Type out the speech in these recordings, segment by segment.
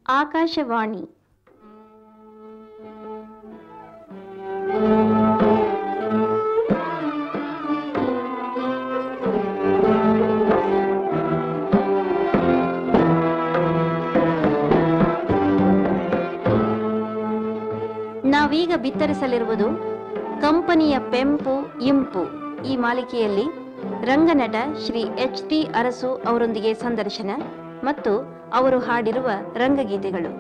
ಆಕಾಶವಾಣಿ ನಾವೀಗ ಬಿತ್ತರಿಸಲಿರುವುದು ಕಂಪನಿಯ ಪೆಂಪು ಇಂಪು ಈ ಮಾಲಿಕೆಯಲ್ಲಿ ರಂಗನಟ ಶ್ರೀ ಎಚ್ ಟಿ ಅರಸು ಅವರೊಂದಿಗೆ ಸಂದರ್ಶನ ಮತ್ತು ಅವರು ಹಾಡಿರುವ ರಂಗಗೀತೆಗಳು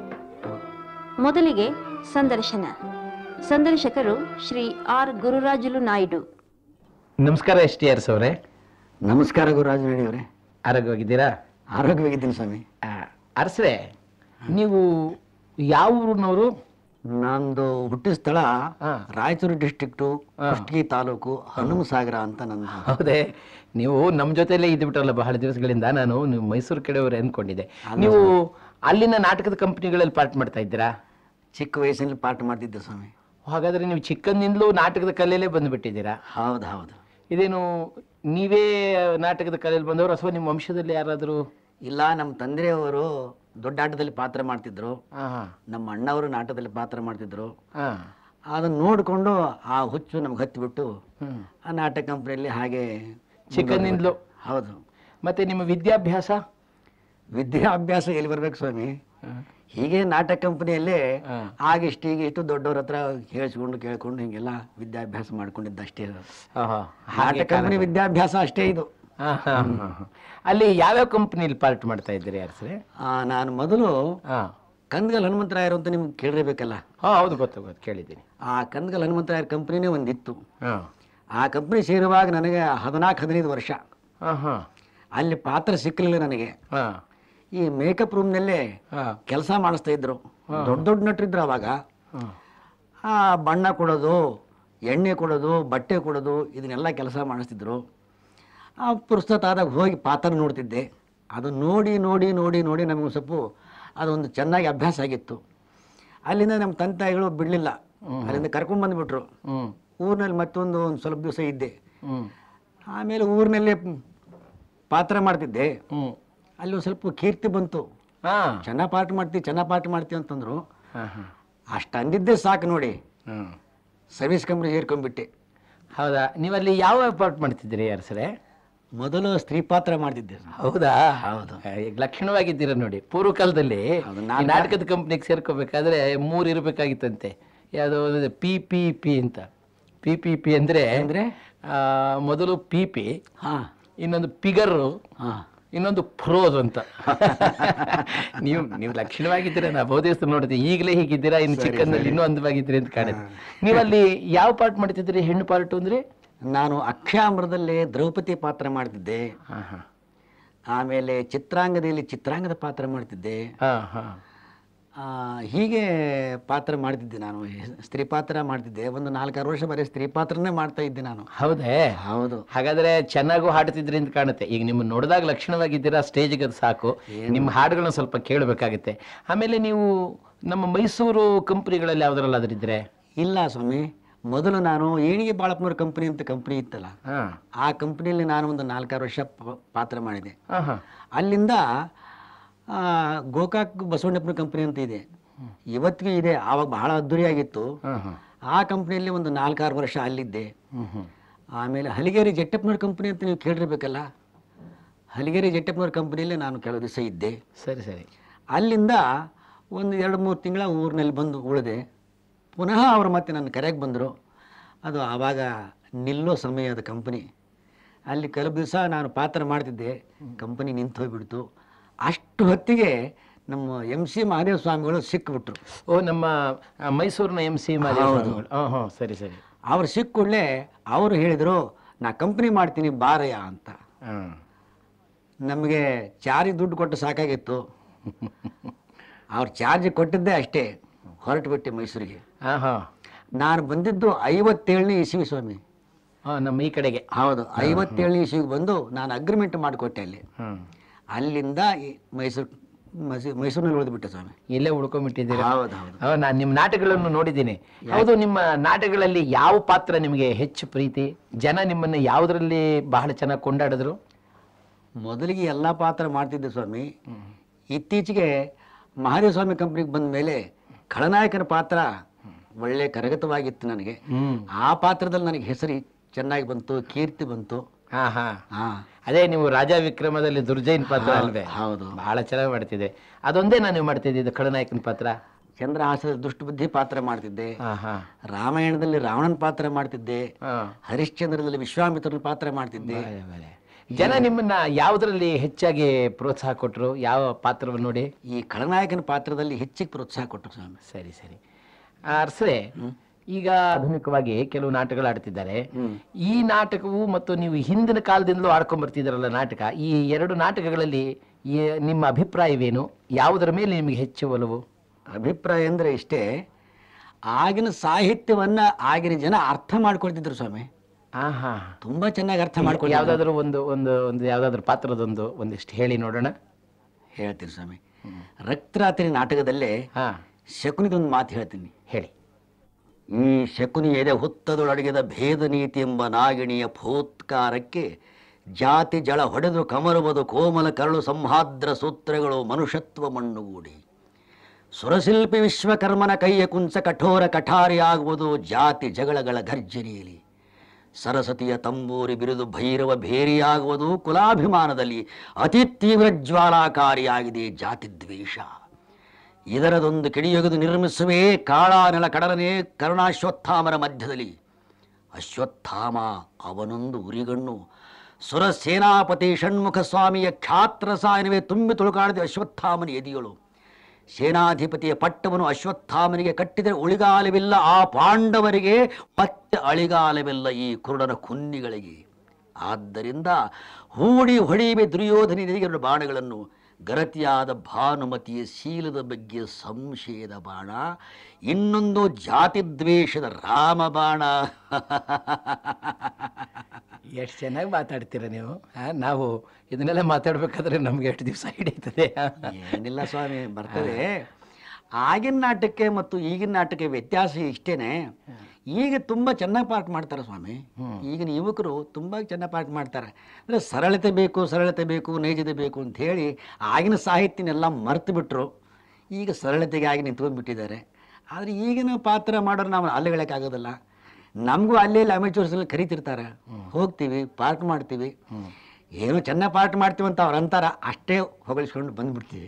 ಮೊದಲಿಗೆ ಸಂದರ್ಶನ ಸಂದರ್ಶಕರು ಶ್ರೀ ಆರ್ ಗುರುರಾಜುಲು ನಾಯ್ಡು ನಮಸ್ಕಾರ ಎಸ್ ಟಿ ಆರ್ಸ್ ಅವರೇ ನಮಸ್ಕಾರ ಗುರುರಾಜ್ ರೆಡ್ಡಿ ಅವರೇ ಆರೋಗ್ಯವಾಗಿದ್ದೀರಾ ಆರೋಗ್ಯವಾಗಿದ್ದೀನಿ ಸ್ವಾಮಿ ಆ, ಅರಸ್ರೆ ನೀವು ಯಾವ ಊರಿನವರು ನಂದು ಹುಟ್ಟಿದ ಸ್ಥಳ ಹಾ. ರಾಯಚೂರು ಡಿಸ್ಟ್ರಿಕ್ಟು ಹಾ. ಕುಷ್ಟಗಿ ತಾಲೂಕು ಹನುಮಸಾಗರ ಅಂತ ನಂದು ಹೌದೇ ನೀವು ನಮ್ಮ ಜೊತೆಲೇ ಇದ್ಬಿಟ್ರಲ್ಲ ಬಹಳ ದಿವಸಗಳಿಂದ ನಾನು ನೀವು ಮೈಸೂರು ಕಡೆಯವರು ಅನ್ಕೊಂಡಿದ್ದೆ ನೀವು ಅಲ್ಲಿನ ನಾಟಕದ ಕಂಪನಿಗಳಲ್ಲಿ ಪಾರ್ಟ್ ಮಾಡ್ತಾ ಇದ್ದೀರಾ ಚಿಕ್ಕ ವಯಸ್ಸಿನಲ್ಲಿ ಪಾಠ ಮಾಡ್ತಿದ್ದೆ ಸ್ವಾಮಿ ಹಾಗಾದ್ರೆ ನೀವು ಚಿಕ್ಕಂದಿಂದಲೂ ನಾಟಕದ ಕಲೆಯಲ್ಲೇ ಬಂದುಬಿಟ್ಟಿದ್ದೀರಾ ಹೌದು ಹೌದು ಇದೇನು ನೀವೇ ನಾಟಕದ ಕಲೆಯಲ್ಲಿ ಬಂದವರು ಅಥವಾ ನಿಮ್ಮ ವಂಶದಲ್ಲಿ ಯಾರಾದರೂ ಇಲ್ಲ ನಮ್ಮ ತಂದೆಯವರು ದೊಡ್ಡ ಆಟದಲ್ಲಿ ಪಾತ್ರ ಮಾಡ್ತಿದ್ರು ಹಾಂ ನಮ್ಮ ಅಣ್ಣವರು ನಾಟಕದಲ್ಲಿ ಪಾತ್ರ ಮಾಡ್ತಿದ್ರು ಹಾಂ ಅದನ್ನು ನೋಡಿಕೊಂಡು ಆ ಹುಚ್ಚು ನಮ್ಗೆ ಹತ್ತಿಬಿಟ್ಟು ಹ್ಞೂ ಆ ನಾಟಕ ಕಂಪ್ನಿಯಲ್ಲಿ ಹಾಗೆ ಚಿಕ್ಕಂದಿಂದಲೂ ಹೌದು ಮತ್ತೆ ನಿಮ್ಮ ವಿದ್ಯಾಭ್ಯಾಸ ವಿದ್ಯಾಭ್ಯಾಸ ಎಲ್ಲಿ ಬರ್ಬೇಕು ಸ್ವಾಮಿ ಹೀಗೆ ನಾಟಕ ಕಂಪನಿಯಲ್ಲೇ ಹಾ. ಆಗಿಷ್ಟು ಈಗಿಷ್ಟು ದೊಡ್ಡವ್ರ ಹತ್ರ ಹೇಳಿಸ್ಕೊಂಡು ಕೇಳ್ಕೊಂಡು ಹಿಂಗೆಲ್ಲ ವಿದ್ಯಾಭ್ಯಾಸ ಮಾಡ್ಕೊಂಡಿದ್ದ ಅಷ್ಟೇ ಅದು. ಆಹಾ, ನಾಟಕ ಹಾಗೆ ಕಂಪನಿ ವಿದ್ಯಾಭ್ಯಾಸ ಅಷ್ಟೇ ಇದು ಹಾ, ಹಾ, ಹಾ, ಹಾ. ಅಲ್ಲಿ ಯಾವ್ಯಾವ ಕಂಪ್ನಿಲಿ ಪಾರ್ಟ್ ಮಾಡ್ತಾ ಇದ್ದೀರಿ ಯಾರ್ಸ್ರೆ ಆ, ನಾನು ಮೊದಲು ಹಾ ಕಂದಗಲ್ ಹನುಮಂತರಾಯರು ಅಂತ ನಿಮ್ಗೆ ಕೇಳಿರ್ಬೇಕಲ್ಲ ಹಾ ಹೌದು ಗೊತ್ತು ಗೊತ್ತು ಕೇಳಿದ್ದೀನಿ ಆ ಕಂದಗಲ್ ಹನುಮಂತರಾಯರ ಕಂಪ್ನಿನೇ ಒಂದಿತ್ತು ಹಾ ಆ ಕಂಪ್ನಿ ಸೇರುವಾಗ ನನಗೆ ಹದಿನಾಲ್ಕು ಹದಿನೈದು ವರ್ಷ ಹಾ ಹಾ ಅಲ್ಲಿ ಪಾತ್ರ ಸಿಕ್ಕಲಿಲ್ಲ ನನಗೆ ಹಾ ಈ ಮೇಕಪ್ ರೂಮ್ನಲ್ಲೇ ಹಾ ಕೆಲಸ ಮಾಡಿಸ್ತಾ ಇದ್ರು ದೊಡ್ಡ ದೊಡ್ಡ ನಟರಿದ್ರು ಅವಾಗ ಹಾ ಆ ಬಣ್ಣ ಕೊಡೋದು ಎಣ್ಣೆ ಕೊಡೋದು ಬಟ್ಟೆ ಕೊಡೋದು ಇದನ್ನೆಲ್ಲ ಕೆಲಸ ಮಾಡಿಸ್ತಿದ್ರು ಆ ಪುಸ್ತಕ ಆದಾಗ ಹೋಗಿ ಪಾತ್ರ ನೋಡ್ತಿದ್ದೆ ಅದು ನೋಡಿ ನೋಡಿ ನೋಡಿ ನೋಡಿ ನಮಗೆ ಸ್ವಲ್ಪ ಅದೊಂದು ಚೆನ್ನಾಗಿ ಅಭ್ಯಾಸ ಆಗಿತ್ತು ಅಲ್ಲಿಂದ ನಮ್ಮ ತಂತಾಯಿಗಳು ಬಿಡಲಿಲ್ಲ ಅಲ್ಲಿಂದ ಕರ್ಕೊಂಡು ಬಂದುಬಿಟ್ರು ಹ್ಮ್ ಊರಿನಲ್ಲಿ ಮತ್ತೊಂದು ಒಂದು ಸ್ವಲ್ಪ ದಿವಸ ಇದ್ದೆ ಹ್ಮ್ ಆಮೇಲೆ ಊರಿನಲ್ಲೇ ಪಾತ್ರ ಮಾಡ್ತಿದ್ದೆ ಹ್ಮ್ ಅಲ್ಲಿ ಒಂದು ಸ್ವಲ್ಪ ಕೀರ್ತಿ ಬಂತು ಹಾ ಚೆನ್ನಾಗಿ ಪಾಠ ಮಾಡ್ತೀವಿ ಚೆನ್ನಾಗಿ ಪಾಠ ಮಾಡ್ತೀವಿ ಅಂತಂದ್ರು ಹಾ ಹಾ ಅಷ್ಟು ಅಂದಿದ್ದೇ ಸಾಕು ನೋಡಿ ಹ್ಮ್ ಸರ್ವಿಸ್ ಕಂಪ್ನಿ ಸೇರ್ಕೊಂಡ್ಬಿಟ್ಟೆ ಹೌದಾ ನೀವಲ್ಲಿ ಯಾವ ಪಾರ್ಟ್ ಮಾಡ್ತಿದ್ದೀರಿ ಯಾರ್ಸ್ರೆ ಮೊದಲು ಸ್ತ್ರೀ ಪಾತ್ರ ಮಾಡ್ತಿದ್ದೆ ಹೌದಾ ಹೌದು. ಆ, ಈಗ ಲಕ್ಷಣವಾಗಿದ್ದೀರ ನೋಡಿ ಪೂರ್ವ ಕಾಲದಲ್ಲಿ ಹೌದು, ಈ ನಾಟಕದ ಕಂಪ್ನಿಗೆ ಸೇರ್ಕೋಬೇಕಾದ್ರೆ ಮೂರು ಇರಬೇಕಾಗಿತ್ತಂತೆ ಯಾವುದೋ ಪಿ ಪಿ ಪಿ ಅಂತ ಪಿ ಪಿ ಪಿ ಅಂದ್ರೆ ಅಂದ್ರೆ? ಆ, ಮೊದಲು ಪಿ ಪಿ ಹಾ ಇನ್ನೊಂದು ಪಿಗರು ಹಾ ಇನ್ನೊಂದು ಪ್ರೋಸ್ ಅಂತ ನೀವು ನೀವು ಲಕ್ಷಣವಾಗಿದ್ದೀರಾ ನಾ ಬಹುದಿವಸ ನೋಡಿದೆ ಈಗಲೇ ಹೀಗಿದ್ದೀರಾ ಇನ್ನು ಚಿಕ್ಕಂದಲ್ಲಿ ಇನ್ನೂ ಅಂದವಾಗಿದ್ದೀರಿ ಅಂತ ಕಾಣುತ್ತೆ ನೀವಲ್ಲಿ ಯಾವ ಪಾರ್ಟ್ ಮಾಡ್ತಿದ್ದೀರಿ ಹೆಣ್ಣು ಪಾರ್ಟ್ ಅಂದ್ರೆ ನಾನು ಅಕ್ಷಾಮೃತದಲ್ಲಿ ದ್ರೌಪದಿ ಪಾತ್ರ ಮಾಡ್ತಿದ್ದೆ ಹಾ ಹಾ ಆಮೇಲೆ ಚಿತ್ರಾಂಗದಲ್ಲಿ ಚಿತ್ರಾಂಗದ ಪಾತ್ರ ಮಾಡ್ತಿದ್ದೆ ಹಾ ಹಾ ಆ, ಹೀಗೆ ಪಾತ್ರ ಮಾಡ್ತಿದ್ದೆ ನಾನು ಸ್ತ್ರೀ ಪಾತ್ರ ಮಾಡ್ತಿದ್ದೆ ಒಂದು ನಾಲ್ಕಾರು ವರ್ಷ ಬರೀ ಸ್ತ್ರೀ ಪಾತ್ರನೇ ಮಾಡ್ತಾ ಇದ್ದೆ ನಾನು ಹೌದೇ ಹೌದು ಹಾಗಾದ್ರೆ ಚೆನ್ನಾಗೂ ಹಾಡ್ತಿದ್ರಿ ಅಂತ ಕಾಣುತ್ತೆ ಈಗ ನಿಮ್ಮ ನೋಡಿದಾಗ ಲಕ್ಷಣವಾಗಿದ್ದೀರಾ ಸ್ಟೇಜ್ಗೆ ಅದು ಸಾಕು ನಿಮ್ಮ ಹಾಡುಗಳನ್ನ ಸ್ವಲ್ಪ ಕೇಳಬೇಕಾಗುತ್ತೆ ಆಮೇಲೆ ನೀವು ನಮ್ಮ ಮೈಸೂರು ಕಂಪ್ನಿಗಳಲ್ಲಿ ಯಾವ್ದ್ರಲ್ಲಾದ್ರೂ ಇದ್ರೆ ಇಲ್ಲ ಸ್ವಾಮಿ ಮೊದಲು ನಾನು ಏಣಿಗೆ ಬಾಳಪ್ಪನವ್ರ ಕಂಪನಿ ಅಂತ ಕಂಪನಿ ಇತ್ತಲ್ಲ ಹಾ ಆ ಕಂಪನಿಯಲ್ಲಿ ನಾನು ಒಂದು ನಾಲ್ಕಾರು ವರ್ಷ ಪ- ಪಾತ್ರ ಮಾಡಿದೆ ಹಾ ಹಾ ಅಲ್ಲಿಂದ ಆ, ಗೋಕಾಕ್ ಬಸವಣ್ಣಪ್ಪನ ಕಂಪನಿ ಅಂತ ಇದೆ ಇವತ್ತಿಗೂ ಇದೆ ಆವಾಗ ಬಹಳ ಅದ್ದೂರಿಯಾಗಿತ್ತು ಹಾ ಹಾ ಆ ಕಂಪ್ನಿಯಲ್ಲಿ ಒಂದು ನಾಲ್ಕಾರು ವರ್ಷ ಅಲ್ಲಿದ್ದೆ ಹ್ಮ್ ಹ್ಮ್ ಆಮೇಲೆ ಹಲಿಗೇರಿ ಜಟ್ಟಪ್ಪನವ್ರ ಕಂಪನಿ ಅಂತ ನೀವು ಕೇಳಿರ್ಬೇಕಲ್ಲ ಹಲಿಗೇರಿ ಜಟ್ಟಪ್ಪನವ್ರ ಕಂಪನಿಯಲ್ಲಿ ನಾನು ಕೆಲವು ದಿವಸ ಇದ್ದೆ ಸರಿ ಸರಿ ಅಲ್ಲಿಂದ ಒಂದು ಎರಡು ಮೂರು ತಿಂಗಳ ಊರಿನಲ್ಲಿ ಬಂದು ಉಳಿದೆ ಪುನಃ ಅವರು ಮತ್ತೆ ನನ್ನ ಕರೆಗೆ ಬಂದರು ಅದು ಆವಾಗ ನಿಲ್ಲೋ ಸಮಯ ಅದು ಕಂಪನಿ ಅಲ್ಲಿ ಕೆಲವು ದಿವಸ ನಾನು ಪಾತ್ರ ಮಾಡ್ತಿದ್ದೆ ಕಂಪನಿ ನಿಂತು ಹೋಗ್ಬಿಡ್ತು ಅಷ್ಟು ಹೊತ್ತಿಗೆ ನಮ್ಮ ಎಮ್ ಸಿ ಮಹಾದೇವ ಸ್ವಾಮಿಗಳು ಸಿಕ್ಕಿಬಿಟ್ರು ಓ ನಮ್ಮ ಆ, ಮೈಸೂರಿನ ಎಂ ಸಿ ಮಾದೇವ ಸ್ವಾಮಿಗಳು ಹಾ ಹಾ ಸರಿ ಸರಿ ಅವ್ರು ಸಿಕ್ಕುಳ್ಳೇ ಅವರು ಹೇಳಿದರು ನಾ ಕಂಪ್ನಿ ಮಾಡ್ತೀನಿ ಬಾರಯ್ಯ ಅಂತ ಹಾ ನಮಗೆ ಚಾರ್ಜ್ ದುಡ್ಡು ಕೊಟ್ಟು ಸಾಕಾಗಿತ್ತು ಅವ್ರು ಚಾರ್ಜ್ ಕೊಟ್ಟಿದ್ದೇ ಅಷ್ಟೇ ಹೊರಟುಬಿಟ್ಟೆ ಮೈಸೂರಿಗೆ ಹಾ ಹಾ ನಾನು ಬಂದಿದ್ದು ಐವತ್ತೇಳನೇ ಇಸ್ವಿ ಸ್ವಾಮಿ ಹಾ ನಮ್ಮ ಈ ಕಡೆಗೆ ಹೌದು ಐವತ್ತೇಳನೇ ಇಸ್ವಿಗೆ ಬಂದು ನಾನು ಅಗ್ರಿಮೆಂಟ್ ಮಾಡಿಕೊಟ್ಟೆ ಅಲ್ಲಿ ಹ್ಮ್ ಅಲ್ಲಿಂದ ಈ ಮೈಸೂರು ಮೈಸೂರು ಮೈಸೂರಿನಲ್ಲಿ ಉಳಿದ್ಬಿಟ್ಟೆ ಸ್ವಾಮಿ ಇಲ್ಲೇ ಉಳ್ಕೊಂಡ್ಬಿಟ್ಟಿದ್ದೀರಾ ಹೌದು ಹೌದು ಹೌದು, ನಾನು ನಿಮ್ಮ ನಾಟಕಗಳನ್ನು ನೋಡಿದ್ದೀನಿ ಹೌದು ನಿಮ್ಮ ನಾಟಕಗಳಲ್ಲಿ ಯಾವ ಪಾತ್ರ ನಿಮಗೆ ಹೆಚ್ಚು ಪ್ರೀತಿ ಜನ ನಿಮ್ಮನ್ನು ಯಾವುದರಲ್ಲಿ ಬಹಳ ಚೆನ್ನಾಗಿ ಕೊಂಡಾಡಿದ್ರು ಮೊದಲಿಗೆ ಎಲ್ಲ ಪಾತ್ರ ಮಾಡ್ತಿದ್ದೆ ಸ್ವಾಮಿ ಇತ್ತೀಚೆಗೆ ಮಹಾದೇವ ಸ್ವಾಮಿ ಕಂಪ್ನಿಗೆ ಬಂದ ಮೇಲೆ ಖಳನಾಯಕನ ಪಾತ್ರ ಒಳ್ಳೆ ಕರಗತವಾಗಿತ್ತು ನನಗೆ ಹ್ಮ್ ಆ ಪಾತ್ರದಲ್ಲಿ ನನಗೆ ಹೆಸರು ಚೆನ್ನಾಗಿ ಬಂತು ಕೀರ್ತಿ ಬಂತು ಹಾ ಹಾ ಹಾ ಅದೇ ನೀವು ರಾಜಾ ವಿಕ್ರಮದಲ್ಲಿ ದುರ್ಜೈನ್ ಪಾತ್ರ ಅಲ್ವೇ ಹೌದು ಬಹಳ ಚೆನ್ನಾಗಿ ಮಾಡ್ತಿದ್ದೆ ಅದೊಂದೇ ನಾನು ಮಾಡ್ತಿದ್ದೆ ಖಳನಾಯಕನ ಪಾತ್ರ ಚಂದ್ರಹಾಸದ ದುಷ್ಟಬುದ್ಧಿ ಪಾತ್ರ ಮಾಡ್ತಿದ್ದೆ ಹಾ ಹಾ ರಾಮಾಯಣದಲ್ಲಿ ರಾವಣನ ಪಾತ್ರ ಮಾಡ್ತಿದ್ದೆ ಹಾ ಹರಿಶ್ಚಂದ್ರದಲ್ಲಿ ವಿಶ್ವಾಮಿತ್ರನ ಪಾತ್ರ ಮಾಡ್ತಿದ್ದೆ ಬಲೆ, ಬಲೆ. ಜನ ನಿಮ್ಮನ್ನ ಯಾವುದರಲ್ಲಿ ಹೆಚ್ಚಾಗಿ ಪ್ರೋತ್ಸಾಹ ಕೊಟ್ಟರು ಯಾವ ಪಾತ್ರವನ್ನು ನೋಡಿ ಈ ಖಳನಾಯಕನ ಪಾತ್ರದಲ್ಲಿ ಹೆಚ್ಚಿಗೆ ಪ್ರೋತ್ಸಾಹ ಕೊಟ್ಟರು ಸ್ವಾಮಿ ಸರಿ ಸರಿ ಅರ್ಸರೆ ಈಗ ಆಧುನಿಕವಾಗಿ ಕೆಲವು ನಾಟಕಗಳು ಆಡ್ತಿದ್ದಾರೆ ಈ ನಾಟಕವು ಮತ್ತು ನೀವು ಹಿಂದಿನ ಕಾಲದಿಂದಲೂ ಆಡ್ಕೊಂಡ್ ಬರ್ತಿದ್ದಾರಲ್ಲ ನಾಟಕ ಈ ಎರಡು ನಾಟಕಗಳಲ್ಲಿ ಈ- ನಿಮ್ಮ ಅಭಿಪ್ರಾಯವೇನು ಯಾವುದರ ಮೇಲೆ ನಿಮಗೆ ಹೆಚ್ಚು ಒಲವು ಅಭಿಪ್ರಾಯ ಅಂದ್ರೆ ಇಷ್ಟೇ ಆಗಿನ ಸಾಹಿತ್ಯವನ್ನ ಆಗಿನ ಜನ ಅರ್ಥ ಮಾಡ್ಕೊಳ್ತಿದ್ರು ಸ್ವಾಮಿ ಹಾ ಹಾ ತುಂಬಾ ಚೆನ್ನಾಗಿ ಅರ್ಥ ಮಾಡ್ಕೊಳ್ತಿದ್ರು ಯಾವ್ದಾದ್ರು ಒಂದು ಒಂದು ಒಂದು ಯಾವ್ದಾದ್ರು ಪಾತ್ರದೊಂದು ಒಂದಿಷ್ಟು ಹೇಳಿ ನೋಡೋಣ ಹೇಳ್ತೀನಿ ಸ್ವಾಮಿ ರಕ್ತರಾತ್ರಿ ನಾಟಕದಲ್ಲೇ ಹಾ ಶಕುನಿದೊಂದು ಮಾತು ಹೇಳ್ತೀನಿ ಹೇಳಿ ಈ ಶಕುನಿ ಎದೆ ಹುತ್ತದೊಳಗಿದ ಭೇದ ನೀತಿ ಎಂಬ ನಾಗಿಣಿಯ ಫೋತ್ಕಾರಕ್ಕೆ ಜಾತಿ ಜಳ ಹೊಡೆದು ಕಮರುವುದು ಕೋಮಲ ಕರಳು ಸಂಹಾದ್ರ ಸೂತ್ರಗಳು ಮನುಷ್ಯತ್ವ ಮಣ್ಣುಗೂಡಿ ಸುರಶಿಲ್ಪಿ ವಿಶ್ವಕರ್ಮನ ಕೈಯ ಕುಂಚ ಕಠೋರ ಕಠಾರಿಯಾಗುವುದು ಜಾತಿ ಜಗಳಗಳ ಗರ್ಜನೆಯಲ್ಲಿ ಸರಸ್ವತಿಯ ತಂಬೂರಿ ಬಿರುದು ಭೈರವ ಭೇರಿಯಾಗುವುದು ಕುಲಾಭಿಮಾನದಲ್ಲಿ ಅತಿ ತೀವ್ರ ಜ್ವಾಲಾಕಾರಿಯಾಗಿದೆ ಜಾತಿ ದ್ವೇಷ ಇದರದೊಂದು ಕಿಡಿಯೊಗೆದು ನಿರ್ಮಿಸುವೆ ಕಾಳ ನೆಲ ಕಡಲನೆ ಕರುಣಾಶ್ವತ್ಥಾಮರ ಮಧ್ಯದಲ್ಲಿ ಅಶ್ವತ್ಥಾಮ ಅವನೊಂದು ಉರಿಗಣ್ಣು ಸುರ ಸೇನಾಪತಿ ಷಣ್ಮುಖ ಸ್ವಾಮಿಯ ಖ್ಯಾತ್ರ ಸಾಯನವೇ ತುಂಬಿ ತುಳುಕಾಡಿದ ಅಶ್ವತ್ಥಾಮನ ಎದಿಯಳು ಸೇನಾಧಿಪತಿಯ ಪಟ್ಟವನ್ನು ಅಶ್ವತ್ಥಾಮನಿಗೆ ಕಟ್ಟಿದರೆ ಉಳಿಗಾಲವಿಲ್ಲ ಆ ಪಾಂಡವರಿಗೆ ಮತ್ತೆ ಅಳಿಗಾಲವಿಲ್ಲ ಈ ಕುರುಡನ ಕುನ್ನಿಗಳಿಗೆ ಆದ್ದರಿಂದ ಹೂಡಿ ಹೊಡೆಯುವೆ ದುರ್ಯೋಧನಿಗೆ ಎರಡು ಬಾಣಗಳನ್ನು ಗರತಿಯಾದ ಭಾನುಮತಿಯ ಶೀಲದ ಬಗ್ಗೆ ಸಂಶಯದ ಬಾಣ ಇನ್ನೊಂದು ಜಾತಿ ದ್ವೇಷದ ರಾಮ ಬಾಣ ಎಷ್ಟು ಚೆನ್ನಾಗಿ ಮಾತಾಡ್ತೀರ ನೀವು ಆ, ನಾವು ಇದನ್ನೆಲ್ಲ ಮಾತಾಡ್ಬೇಕಾದ್ರೆ ನಮ್ಗೆ ಎಷ್ಟು ದಿವಸ ಹಿಡಿತದೆ ಏನಿಲ್ಲ ಸ್ವಾಮಿ ಬರ್ತದೆ ಆಗಿನ ನಾಟಕಕ್ಕೆ ಮತ್ತು ಈಗಿನ ನಾಟಕಕ್ಕೆ ವ್ಯತ್ಯಾಸ ಇಷ್ಟೇನೆ ಈಗ ತುಂಬ ಚೆನ್ನಾಗಿ ಪಾಠ ಮಾಡ್ತಾರೆ ಸ್ವಾಮಿ ಈಗಿನ ಯುವಕರು ತುಂಬ ಚೆನ್ನಾಗಿ ಪಾಠ ಮಾಡ್ತಾರೆ ಅಂದರೆ ಸರಳತೆ ಬೇಕು ಸರಳತೆ ಬೇಕು ನೈಜತೆ ಬೇಕು ಅಂತ ಹೇಳಿ ಆಗಿನ ಸಾಹಿತ್ಯನೆಲ್ಲ ಮರ್ತು ಬಿಟ್ರು ಈಗ ಸರಳತೆಗಾಗಿ ನಿಂತ್ಕೊಂಡ್ಬಿಟ್ಟಿದ್ದಾರೆ ಆದರೆ ಈಗಿನ ಪಾತ್ರ ಮಾಡೋರು ನಾವು ಅಲ್ಲಿಗಳಕ್ಕಾಗೋದಿಲ್ಲ ನಮಗೂ ಅಲ್ಲೇ ಅಮೇಚೂರ್ಸಲ್ಲಿ ಕರಿತಿರ್ತಾರೆ ಹೋಗ್ತೀವಿ ಪಾಠ ಮಾಡ್ತೀವಿ ಏನೋ ಚೆನ್ನಾಗಿ ಪಾಠ ಮಾಡ್ತೀವಿ ಅಂತ ಅವ್ರು ಅಂತಾರ ಅಷ್ಟೇ ಹೊಗಳಿಸ್ಕೊಂಡು ಬಂದ್ಬಿಡ್ತೀವಿ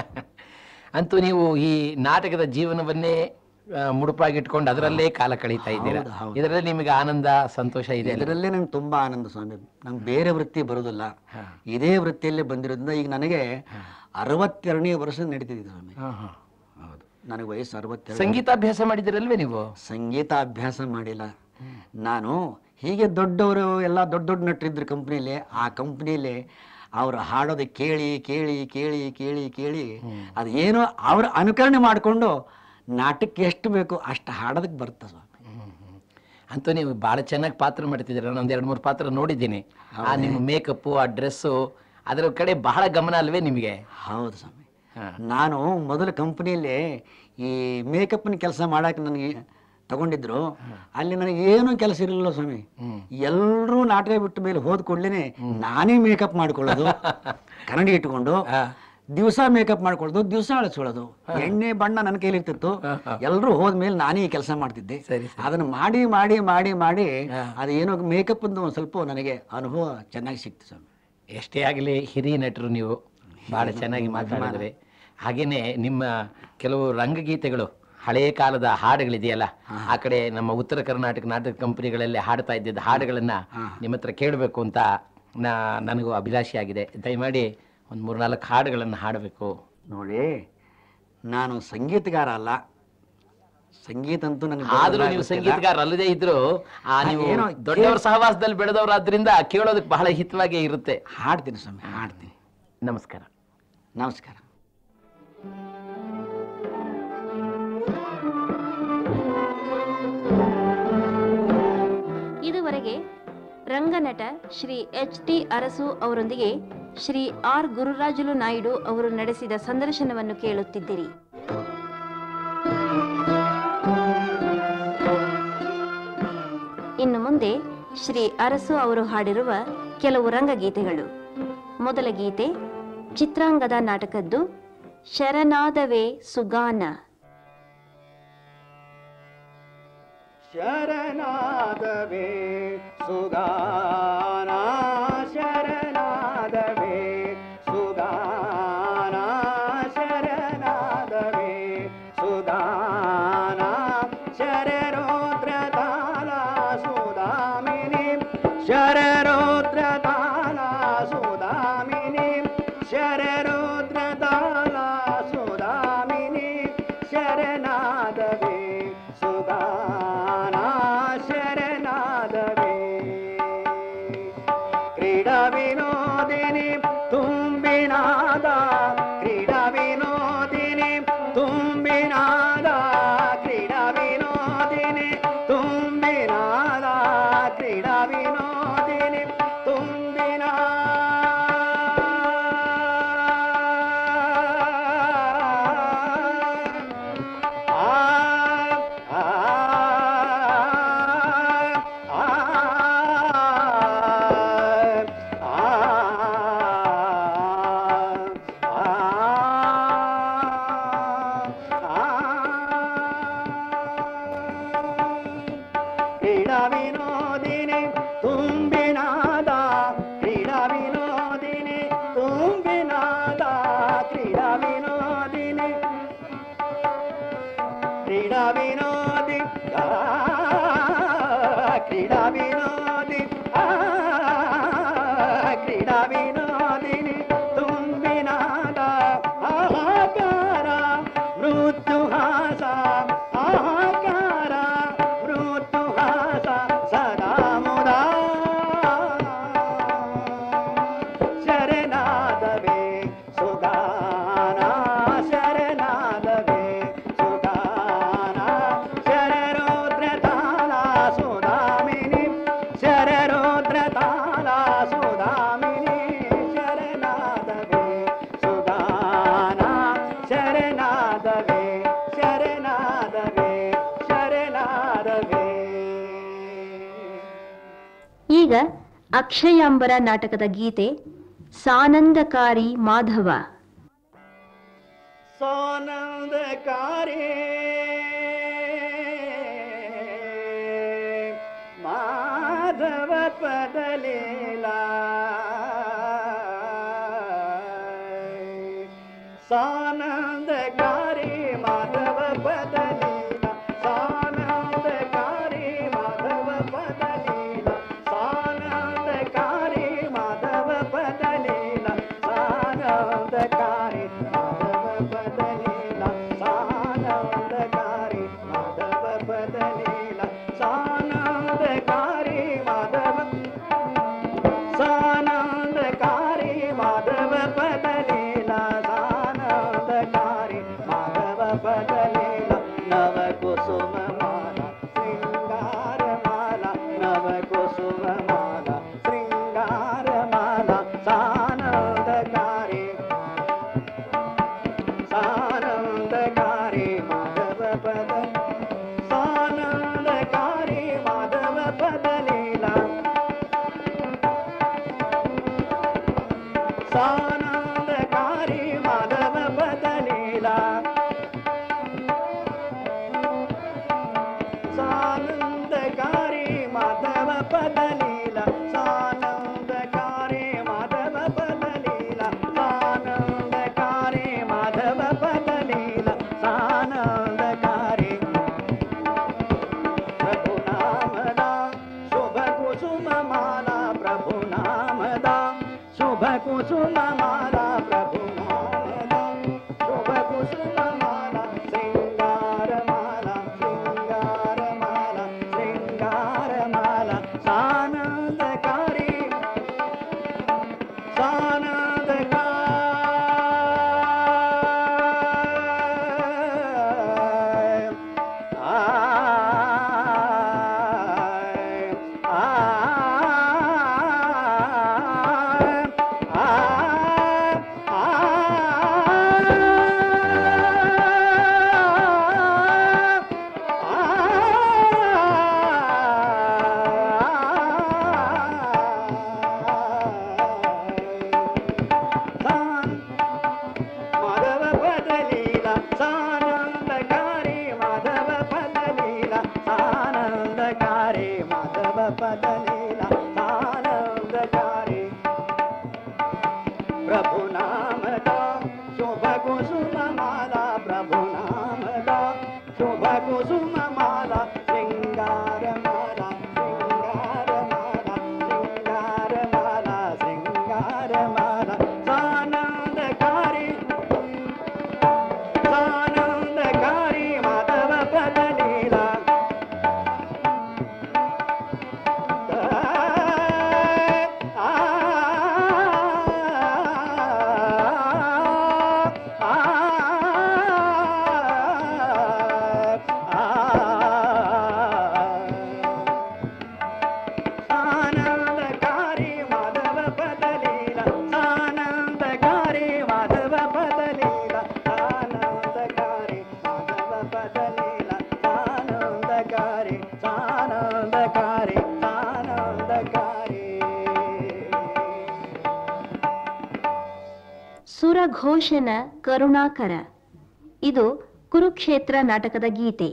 ಅಂತೂ ನೀವು ಈ ನಾಟಕದ ಜೀವನವನ್ನೇ ಆ, ಮುಡುಪಾಗಿಟ್ಕೊಂಡು ಅದರಲ್ಲೇ ಕಾಲ ಕಳೀತಾ ಇದ್ದೀರಾ ಹೌದು, ಹೌದು. ಇದರಲ್ಲಿ ನಿಮಗೆ ಆನಂದ ಸಂತೋಷ ಇದೆ ಅಲ್ಲ? ಇದರಲ್ಲೇ ನಂಗೆ ತುಂಬಾ ಆನಂದ ಸ್ವಾಮಿ ನಂಗೆ ಬೇರೆ ವೃತ್ತಿ ಬರೋದಿಲ್ಲ ಇದೇ ವೃತ್ತಿಯಲ್ಲೇ ಬಂದಿರೋದ್ರಿಂದ ಈಗ ನನಗೆ ಅರವತ್ತೆರಡನೇ ವರ್ಷ ನಡೀತಿದೆ ಸ್ವಾಮಿ ಹಾ, ಹಾ. ಹೌದು ನನಗೆ ವಯಸ್ಸು ಅರವತ್ತೆರಡು ಸಂಗೀತಾಭ್ಯಾಸ ಮಾಡಿದಿರಲ್ವೇ ನೀವು ಸಂಗೀತ ಅಭ್ಯಾಸ ಮಾಡಿಲ್ಲ ನಾನು ಹೀಗೆ ದೊಡ್ಡವರು ಎಲ್ಲ ದೊಡ್ಡ ದೊಡ್ಡ ನಟರಿದ್ರು ಕಂಪ್ನಿಲಿ ಆ ಕಂಪ್ನಿಲಿ ಅವ್ರು ಹಾಡೋದು ಕೇಳಿ ಕೇಳಿ ಕೇಳಿ ಕೇಳಿ ಕೇಳಿ ಅದು ಏನೋ ಅವ್ರ ಅನುಕರಣೆ ಮಾಡಿಕೊಂಡು ನಾಟಕಕ್ಕೆ ಎಷ್ಟು ಬೇಕು ಅಷ್ಟು ಹಾಡೋದಕ್ಕೆ ಬರುತ್ತೆ ಸ್ವಾಮಿ ಅಂತೂ ನೀವು ಭಾಳ ಚೆನ್ನಾಗಿ ಪಾತ್ರ ಮಾಡ್ತಿದ್ದೀರ ನಾನೊಂದು ಎರಡು ಮೂರು ಪಾತ್ರ ನೋಡಿದ್ದೀನಿ ಆ ನಿಮ್ಮ ಮೇಕಪ್ಪು ಆ ಡ್ರೆಸ್ಸು ಅದರ ಕಡೆ ಬಹಳ ಗಮನ ಅಲ್ವೇ ನಿಮಗೆ ಹೌದು ಸ್ವಾಮಿ ಹಾ. ನಾನು ಮೊದಲ ಕಂಪ್ನಿಯಲ್ಲಿ ಈ ಮೇಕಪ್ನ ಕೆಲಸ ಮಾಡಕ್ಕೆ ನನಗೆ ತಗೊಂಡಿದ್ರು ಅಲ್ಲಿ ನನಗೆ ಏನೂ ಕೆಲಸ ಇರಲಿಲ್ಲ ಸ್ವಾಮಿ ಎಲ್ಲರೂ ನಾಟಕ ಬಿಟ್ಟ ಮೇಲೆ ಹೋದ ಕೂಡಲೇ ನಾನೇ ಮೇಕಪ್ ಮಾಡ್ಕೊಳ್ಳೋದು ಕನ್ನಡಿ ಇಟ್ಕೊಂಡು ದಿವಸ ಮೇಕಪ್ ಮಾಡ್ಕೊಳ್ಳೋದು ದಿವಸ ಅಳಿಸ್ಕೊಳ್ಳೋದು ಎಣ್ಣೆ ಬಣ್ಣ ನನ್ನ ಕೈಲಿ ಇರ್ತಿತ್ತು ಎಲ್ಲರೂ ಹೋದ್ಮೇಲೆ ನಾನೇ ಈ ಕೆಲಸ ಮಾಡ್ತಿದ್ದೆ ಸರಿ, ಅದನ್ನ ಮಾಡಿ ಮಾಡಿ ಮಾಡಿ ಮಾಡಿ ಅದು ಏನೋ ಮೇಕಪ್ ಒಂದು ಒಂದು ಸ್ವಲ್ಪ ನನಗೆ ಅನುಭವ ಚೆನ್ನಾಗಿ ಸಿಕ್ತು ಸ್ವಾಮಿ ಎಷ್ಟೇ ಆಗಲಿ ಹಿರಿಯ ನಟರು ನೀವು ಭಾಳ ಚೆನ್ನಾಗಿ ಮಾತನಾಡಿದ್ರೆ ಹಾಗೇನೆ ನಿಮ್ಮ ಕೆಲವು ರಂಗಗೀತೆಗಳು ಹಳೆಯ ಕಾಲದ ಹಾಡುಗಳಿದೆಯಲ್ಲ ಆ ಕಡೆ ನಮ್ಮ ಉತ್ತರ ಕರ್ನಾಟಕ ನಾಟಕ ಕಂಪನಿಗಳಲ್ಲಿ ಹಾಡ್ತಾ ಇದ್ದಿದ್ದ ಹಾಡುಗಳನ್ನ ನಿಮ್ಮ ಹತ್ರ ಕೇಳಬೇಕು ಅಂತ ನಾ ನನಗೂ ಅಭಿಲಾಷೆ ಆಗಿದೆ ದಯಮಾಡಿ ಒಂದು ಮೂರ್ನಾಲ್ಕು ಹಾಡುಗಳನ್ನು ಹಾಡಬೇಕು ನೋಡಿ ನಾನು ಸಂಗೀತಗಾರ ಅಲ್ಲ ಸಂಗೀತ ಅಂತೂ ನನಗೆ ಆದ್ರೂ ನೀವು ಸಂಗೀತಗಾರ ಅಲ್ಲದೆ ಇದ್ರು ಆ ನೀವು ಏನೋ ದೊಡ್ಡವರ ಸಹವಾಸದಲ್ಲಿ ಬೆಳೆದವರಾದ್ರಿಂದ ಕೇಳೋದಕ್ಕೆ ಬಹಳ ಹಿತವಾಗೇ ಇರುತ್ತೆ ಹಾಡ್ತೀನಿ ಸ್ವಾಮಿ ಹಾಡ್ತೀನಿ ನಮಸ್ಕಾರ ನಮಸ್ಕಾರ ಇದುವರೆಗೆ ರಂಗನಟ ಶ್ರೀ ಎಚ್ ಟಿ ಅರಸು ಅವರೊಂದಿಗೆ ಶ್ರೀ ಆರ್ ಗುರುರಾಜುಲು ನಾಯ್ಡು ಅವರು ನಡೆಸಿದ ಸಂದರ್ಶನವನ್ನು ಕೇಳುತ್ತಿದ್ದಿರಿ ಇನ್ನು ಮುಂದೆ ಶ್ರೀ ಅರಸು ಅವರು ಹಾಡಿರುವ ಕೆಲವು ರಂಗಗೀತೆಗಳು ಮೊದಲ ಗೀತೆ ಚಿತ್ರಾಂಗದ ನಾಟಕದ್ದು ಶರಣಾದವೇ ಸುಗಾನ ಶರಣಾದವೇ ಸುಗಾನ ಶರಣಾದವೇ ಸುಗಾನ ಶರಣಾದವೇ ಸುಗಾನ ಶರರೋದ್ರತಾಲ ಸುಧಾಮಿನಿ ಶರರೋದ್ರತಾಲ ಸುಧಾಮಿನಿ ಶರರೋದ್ರತಾಲ ಸುಧಾಮಿನಿ ಶರಣಾದವೇ ಸುಗಾನ ಶರಣಾದವೇ ಕ್ರೀಡಾ ವಿನೋದಿನಿ ತುಂಬಿನಾದ ಕ್ರೀಡಾ ವಿನೋದಿನಿ ತುಂಬಿನಾದ ಕ್ರೀಡಾ ವಿನೋದಿನಿ ತುಂಬಿನಾದ ಕ್ರೀಡಾ ವಿನೋದಿನಿ ತುಂಬಿನ ಕ್ರೀಡಾ ವಿನೋದಿನಿ ತುಂಬಿನಾದ ಕ್ರೀಡಾ ವಿನೋದಿನಿ ತುಂಬಿನಾದ ಕ್ರೀಡಾ ವಿನೋದಿನಿ ಕ್ರೀಡಾ ವಿನೋದಿ ಆ, ಕ್ರೀಡಾ ವಿನೋದಿ ಆ, ಕ್ರೀಡಾ ವಿನೋದಿನಿ ತುಂಬಿನಾದ ಆಹಾಕಾರ ಮೃತ್ಯುಹಾಸ ಆಹಾಕಾರ ಮೃತ್ಯುಹಾಸ ಸದಾ ಮುದಾ ಶರಣಾದವೇ ಸುಗಾನ ಶರಣಾದವೇ ಸುಗಾನ ಶರರೋದ್ರತಾಲ ಸುಧಾಮಿನಿ ಶರರೋದ್ರತಾಲ ಸುಧಾಮಿನಿ ಶರಣಾದವೇ ಸುಗಾನ ಶರಣಾದವೇ ಶರಣಾದವೇ ಶರಣಾದವೇ ಈಗ ಅಕ್ಷಯಾಂಬರ ನಾಟಕದ ಗೀತೆ ಸಾನಂದಕಾರಿ ಮಾಧವ ಸಾನಂದಕಾರಿ ಮಾಧವ ಪದಲೀಲ ಸಾನಂದಕಾರಿ ಮಾಧವ ಪದಲೀಲ ಸಾನಂದಕಾರಿ ಮಾಧವ ಪದಲೀಲ ಸಾನಂದಕಾರಿ ಮಾಧವ ಪದಲೀಲ ಸಾನಂದಕಾರಿ ಮಾಧವ ಪದಲೀಲ ಸಾನಂದಕಾರಿ ಮಾಧವ ಪದಲೀಲ ಸಾನಂದಕಾರಿ ಮಾಧವ ಸಾನಂದಕಾರಿ ಮಾಧವ ಪದಲೀಲ ಸಾನಂದಕಾರಿ ಮಾಧವ ಪದಲೀಲ ನವ ಕುಸುಮ ಮಾಲ ಶೃಂಗಾರ ಮಾಲ ನವ ಕುಸುಮ ಮಾಲ ಶೃಂಗಾರ ಮಾಲ ಸಾನಂದಕಾರಿ ಸಾನಂದಕಾರಿ ಮಾಧವ ಪದ ಸಾನಂದಕಾರಿ ಮಾಧವ ಪದಲೀಲ ಸಾನಂದಕಾರಿ ಮಾಧವ ಬದಲೀಲ ಸಾನಂದಕಾರಿ ಮಾಧವ ಬದಲೀಲ ಸಾನಂದಕಾರಿ ಮಾಧವ ಬದಲೀಲ ಸಾನಂದಕಾರಿ ಮಾಧವ ಬದಲೀಲ ಸಾನಂದಕಾರಿ ಪ್ರಭು ನಾಮದ ಶುಭ ಕುಸುಮ ಮಾಲಾ ಪ್ರಭು ನಾಮದ ಶುಭ ಕುಸುಮ ಮಾಲಾ ಪ್ರಭು ನಾಮದ ಶುಭ ಕುಸುಮ ಮಾಲಾ ಶೃಂಗಾರ ಮಾಲಾ ಶೃಂಗಾರ ಮಾಲಾ ಶೃಂಗಾರ ಮಾಲಾ ಸಾನಂದಕಾರಿ ಸಾನಂದಕಾರಿ ಆ पदलीला आनंदकारी प्रभु नामदा शुभ कुसुम माला प्रभु नामदा शुभ कुसुम माला श्रृंगार माला श्रृंगार माला श्रृंगार माला श्रृंगार माला सानंदकारी सानंदकारी माधव पदलीला ಆನಂದಕಾರಿ ಮಾಧವ ಪದಲೀಲ ಆನಂದಕಾರಿ ಮಾಧವ ಪದಲೀಲ ಆನಂದಕಾರಿ ಮಾಧವ ಪದಲೀಲ ಆನಂದಕಾರಿ ಆನಂದಕಾರಿ ಆನಂದಕಾರಿ ಸುರಘೋಷನ ಕರುಣಾಕರ ಇದು ಕುರುಕ್ಷೇತ್ರ ನಾಟಕದ ಗೀತೆ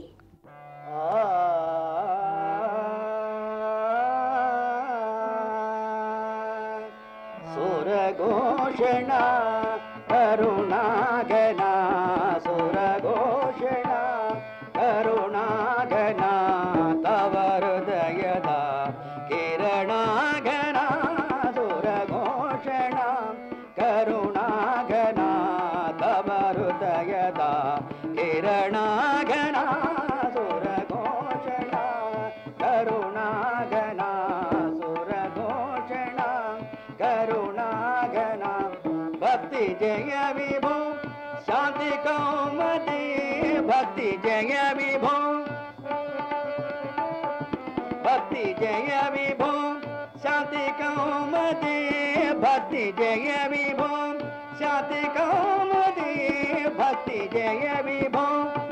ಸುರಘೋಷಣ ಕರುಣಾಗನ ಸುರಘೋಷಣ ಕರುಣಾಗನ ತವ ಹೃದಯದ ಕಿರಣಾಗನ ಸುರಘೋಷಣ ಕರುಣಾಗನ ತವ ಹೃದಯದ ಕಿರಣಾಗನ ಸುರಘೋಷಣ ಕರುಣಾಗನ ಸುರಘೋಷಣ ಕರುಣಾಗನ ಭಕ್ತಿ ಜಯ ವಿಭೋ ಶಾಂತಿ ಕೌಮದಿ ಭಕ್ತಿ ಜಯ ವಿಭೋ ಭಕ್ತಿ ಜಯ ವಿಭೋ ಶಾಂತಿ ಕೌಮದಿ ಭಕ್ತಿ ಜಯ ವಿಭೋ ಶಾಂತಿ ಕೌಮದಿ ಭಕ್ತಿ ಜಯ ವಿಭೋ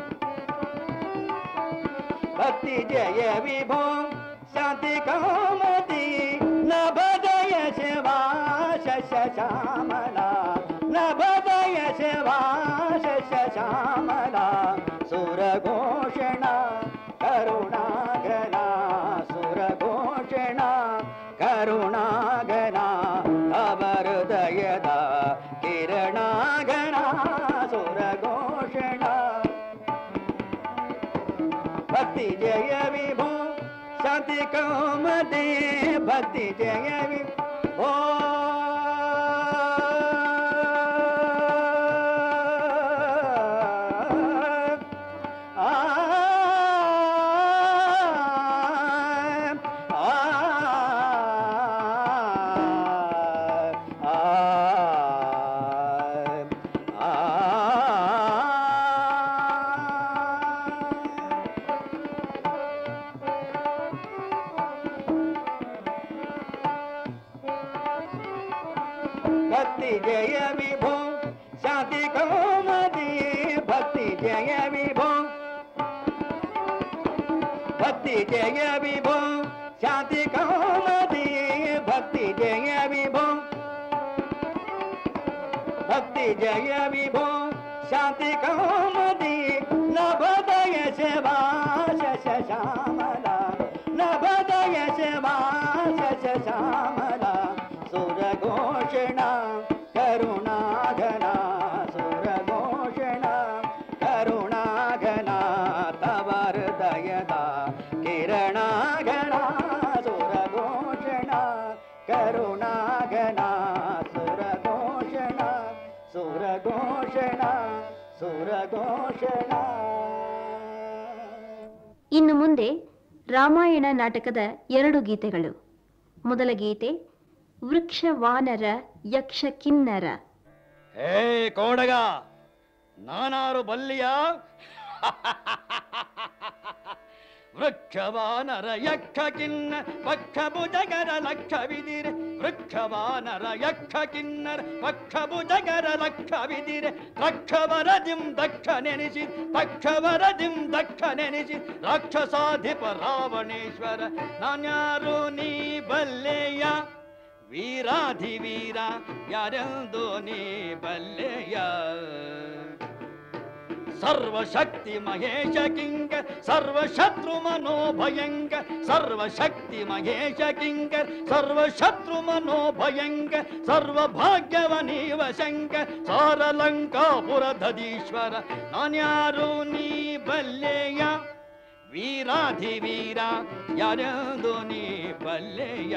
ಭಕ್ತಿ ಜಯ ವಿಭೋ ಶಾಂತಿ ಕೌಮದಿ ನಭದಯ ಶಿವಾ ಶಶ ಶ್ಯಾಮಲ ನಭದಯ ಶಿವಾ ಶಶ ಶ್ಯಾಮಲ ಸುರಘೋಷಣ ಕರುಣಾಗನ ಸುರಘೋಷಣ ಕರುಣಾಗನ ಅವರುದಯದ ಕಿರಣಾಗನ ಸುರಘೋಷಣ ಭಕ್ತಿ ಜಯ ವಿಭೋ ಶಾಂತಿ ಕೌಮದೆ ಭಕ್ತಿ ಜಯ ವಿಭೋ ಆ ಭಕ್ತಿ ಜಯ ವಿಭೋ ಶಾಂತಿ ಕೌಮದಿ ಭಕ್ತಿ ಜಯ ವಿಭೋ ಭಕ್ತಿ ಜಯ ವಿಭೋ ಶಾಂತಿ ಕೌಮದಿ ಭಕ್ತಿ ಜಯ ವಿಭೋ ಭಕ್ತಿ ಜಯ ವಿಭೋ ಶಾಂತಿ ಕೌಮದಿ ನಭದಯ ಶಿವಾ ಶಶ ಶ್ಯಾಮಲ ನಭದಯ ಶಿವಾ ಶಶ ಶ್ಯಾಮಲ ಸುರಘೋಷಣ ಕರುಣಾಘನ ಸುರಘೋಷಣ ಕರುಣಾಘನ ತವ ಹೃದಯದ ಕಿರಣಾಘನ ಸುರಘೋಷಣ ಕರುಣಾಘನ ಸುರಘೋಷಣ ಸುರಘೋಷಣ ಸುರಘೋಷಣ ಇನ್ನು ಮುಂದೆ ರಾಮಾಯಣ ನಾಟಕದ ಎರಡು ಗೀತೆಗಳು ಮೊದಲ ಗೀತೆ ವೃಕ್ಷ ವಾನರ ಯಕ್ಷ ಕಿನ್ನರ ಏ ಕೋಡಗ ನಾನಾರು ಬಲ್ಲಿಯ ವೃಕ್ಷವಾನರ ಯಕ್ಷ ಕಿನ್ನ ಪಕ್ಷ ಭುಜಗರ ಲಕ್ಷವಿದಿರೆ ವೃಕ್ಷವಾನರ ಯಕ್ಷ ಕಿನ್ನರ ಪಕ್ಷ ಭುಜಗರ ಲಕ್ಷವಿದಿರೆ ರಕ್ಷವರದಿಂ ದಕ್ಷ ನೆನೆಸಿ ತಕ್ಷವರದಿಂ ದಕ್ಷ ನೆನೆಸಿ ರಾಕ್ಷಸಾಧಿಪ ರಾವಣೇಶ್ವರ ನಾನ್ಯಾರು ನೀ ಬಲ್ಲೆಯ ವೀರಾಧಿವೀರ ಯಾರೆಂದು ನೀ ಬಲ್ಲೆಯ ಸರ್ವಶಕ್ತಿ ಮಹೇಶ ಕಿಂಕರ್ ಸರ್ವಶತ್ರು ಮನೋಭಯಂಕರ್ ಸರ್ವಶಕ್ತಿ ಮಹೇಶ ಕಿಂಕರ್ ಸರ್ವಶತ್ರು ಮನೋಭಯಂಕರ್ ಸರ್ವಭಾಗ್ಯವನೀವ ಶಂಕರ್ ಸಾರಲಂಕಾಪುರಧೀಶ್ವರ ನಾನ್ಯಾರು ನೀ ಬಲ್ಲೆಯ ವೀರಾಧಿವೀರ ಯಾರೆಂದು ನೀ ಬಲ್ಲೆಯ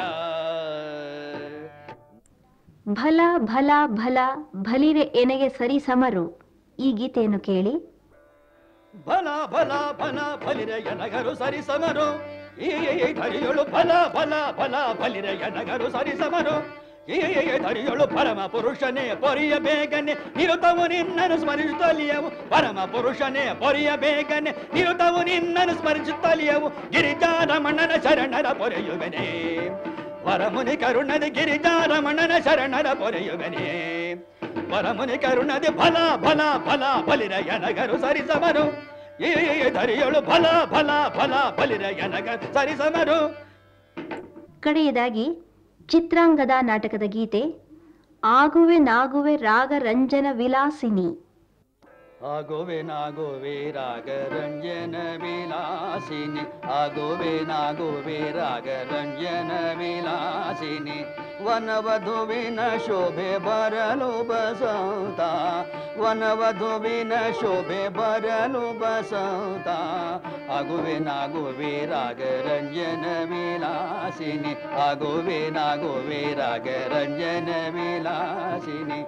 ಭಲ ಭಲ ಭಲ ಭಲಿರೆ ಎನೆಗೆ ಸರಿ ಸಮರು ಈ ಗೀತೆಯನ್ನು ಕೇಳಿ ಬಲ ಬಲ ಬಲ ಬಲಿರೆಯ ನಗರು ಸರಿಸಮರು ಈ ಧರಿಯಳು ಬಲ ಬಲ ಬಲ ಬಲಿರೆಯ ನಗರು ಸರಿಸಮರು ಈ ಧರಿಯಳು ಪರಮ ಪುರುಷನೇ ಪೊರಿಯ ಬೇಗನೆ ನಿರುತವು ನಿನ್ನನು ಸ್ಮರಿಸುತ್ತಲಿಯವು ಪರಮ ಪುರುಷನೇ ಪೊರಿಯ ಬೇಗನೆ ನಿರುತವು ನಿನ್ನನು ಸ್ಮರಿಸುತ್ತಲಿಯವು ಗಿರಿಜಾರಮಣನ ಶರಣರ ಪೊರೆಯುವನೇ ವರಮುನಿ ಕರುಣದಿ ಗಿರಿಜಾರಮಣನ ಶರಣರ ಪೊರೆಯುವನೇ ವರಮುನಿ ಕರುಣದಿ ಫಲ ಫಲ ಫಲ ಬಲಿರಯ ನಗರು ಸರಿಸಮರು ಈ ಧರಿಯಳು ಫಲ ಫಲ ಫಲ ಬಲಿರಯ ನಗರು ಸರಿಸಮರು ಕಡೆಯದಾಗಿ ಚಿತ್ರಾಂಗದ ನಾಟಕದ ಗೀತೆ ಆಗುವೆ ನಾಗುವೆ ರಾಗ ರಂಜನ ವಿಲಾಸಿನಿ ಆಗೋವೆ ನಾಗೋವೆ ರಾಗ ರಂಜನ ವಿಲಾಸಿನಿ ಆಗೋವೆ ನಾಗೋವೆ ರಾಗ ರಂಜನ ವಿಲಾಸಿನಿ ವನವಧುವಿನ ಶೋಭೆ ಬರಲು ಬಸಂತ ವನವಧುವಿನ ಶೋಭೆ ಬರಲು ಬಸಂತ ಆಗುವೆ ನಾಗುವೆ ರಾಗ ರಂಜನ ವಿಲಾಸಿನಿ ಆಗುವೆ ನಾಗುವೆ ರಾಗ ರಂಜನ ವಿಲಾಸಿನಿ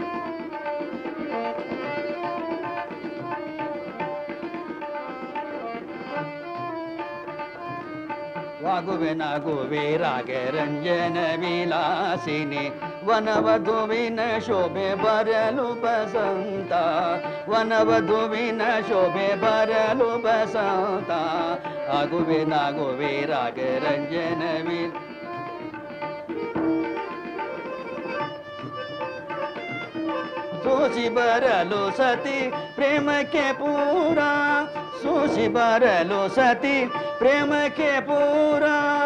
ವಾಗುವೆ ನಾಗುವೆ ರಾಗ ರಂಜನ ವಿಲಾಸಿನಿ ವನವಧುವಿನ ಶೋಭೆ ಬರಲು ಬಸಂತ ವನವಧುವಿನ ಶೋಭೆ ಬರಲು ಬಸಂತ ಆಗುವೆ ನಾಗುವೆ ರಾಗ ರಂಜನ ವಿಲ ಸೂಸಿ ಬರಲು ಸತಿ ಪ್ರೇಮಕ್ಕೆ ಪೂರ ಸೂಸಿ ಬರಲು ಸತಿ ಪ್ರೇಮಕ್ಕೆ ಪೂರ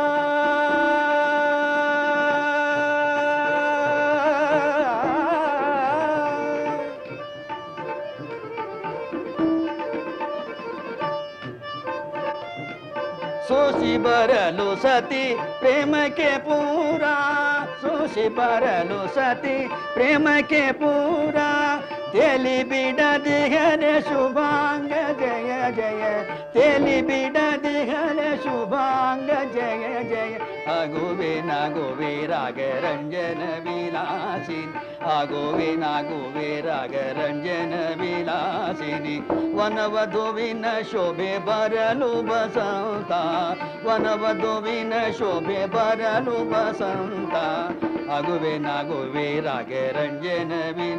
ಸೋಸಿ ಬರಲು ಸತಿ ಪ್ರೇಮಕ್ಕೆ ಪೂರ ಸೋಸಿ ಬರಲು ಸತಿ ಪ್ರೇಮಕ್ಕೆ ಪೂರ ತೆಲಿ ಬಿಡದಿಹರ ಶುಭಾಂಗ ಜಯ ಜಯ ತೆಲಿ ಬಿಡದಿಹರ ಶುಭಾಂಗ ಜಯ ಜಯ ಆಗುವೆ ನಾಗುವೆ ರಾಗ ರಂಜನ ವಿಲಾಸಿನಿ ಆಗುವೆ ನಾಗುವೆ ರಾಗ ರಂಜನ ವಿಲಾಸಿನಿ ವನವಧುವಿನ ಶೋಭೆ ಬರಲು ಬಸಂತ ವನವಧುವಿನ ಶೋಭೆ ಬರಲು ಬಸಂತ ಆಗುವೆ ನಾಗುವೆ ರಾಗ ರಂಜನ ವಿಲ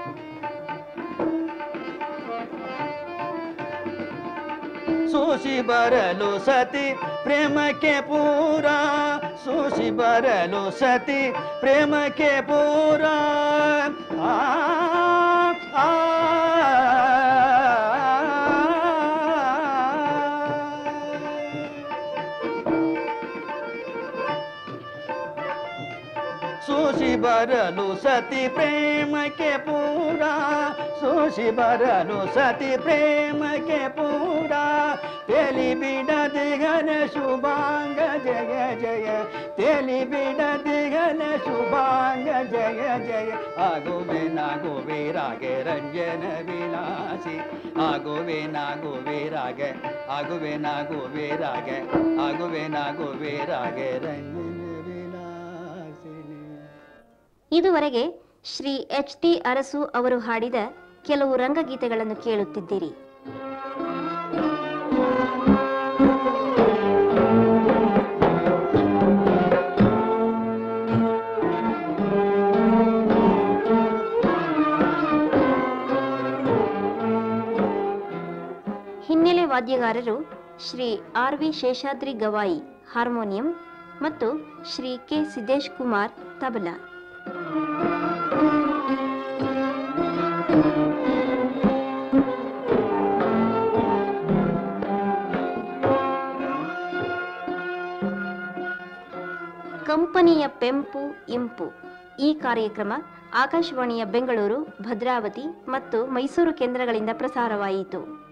ಸೂಸಿ ಬರಲು ಸತಿ ಪ್ರೇಮಕ್ಕೆ ಪೂರ ಸೂಸಿ ಬರಲು ಸತಿ ಪ್ರೇಮಕ್ಕೆ ಪೂರ ಆ ಆ, ಸೂಸಿ ಬರಲು ಸತಿ ಪ್ರೇಮಕ್ಕೆ ಪೂರ ಸೂಸಿ ಬರಲು ಸತಿ ಪ್ರೇಮಕ್ಕೆ ಪೂರ ತೆಲಿ ಬಿಡದಿಗನ ಶುಭಾಂಗ ಜಯ ಜಯ ತೆಲಿ ಬಿಡದಿಗನ ಶುಭಾಂಗ ಜಯ ಜಯ ಆಗುವೆ ನಾಗುವೆ ರಾಗ ರಂಜನ ವಿಲಾಸಿ ಆಗುವೆ ನಾಗುವೆ ರಾಗ ಆಗುವೆ ನಾಗುವೆ ರಾಗ ಆಗುವೆ ನಾಗುವೆ ರಾಗ ರಂಜನ ವಿಲಾಸಿನಿ ಇದುವರೆಗೆ ಶ್ರೀ ಎಚ್ ಟಿ ಅರಸು ಅವರು ಹಾಡಿದ ಕೆಲವು ರಂಗಗೀತೆಗಳನ್ನು ಕೇಳುತ್ತಿದ್ದೀರಿ ಹಿನ್ನೆಲೆ ವಾದ್ಯಗಾರರು Shri R V Seshadri Gavai harmonium ಮತ್ತು ಶ್ರೀ ಕೆ ಸಿದ್ದೇಶ್ ಕುಮಾರ್ ತಬಲಾ ಕಂಪನಿಯ ಪೆಂಪು ಇಂಪು ಈ ಕಾರ್ಯಕ್ರಮ ಆಕಾಶವಾಣಿಯ ಬೆಂಗಳೂರು ಭದ್ರಾವತಿ ಮತ್ತು ಮೈಸೂರು ಕೇಂದ್ರಗಳಿಂದ ಪ್ರಸಾರವಾಯಿತು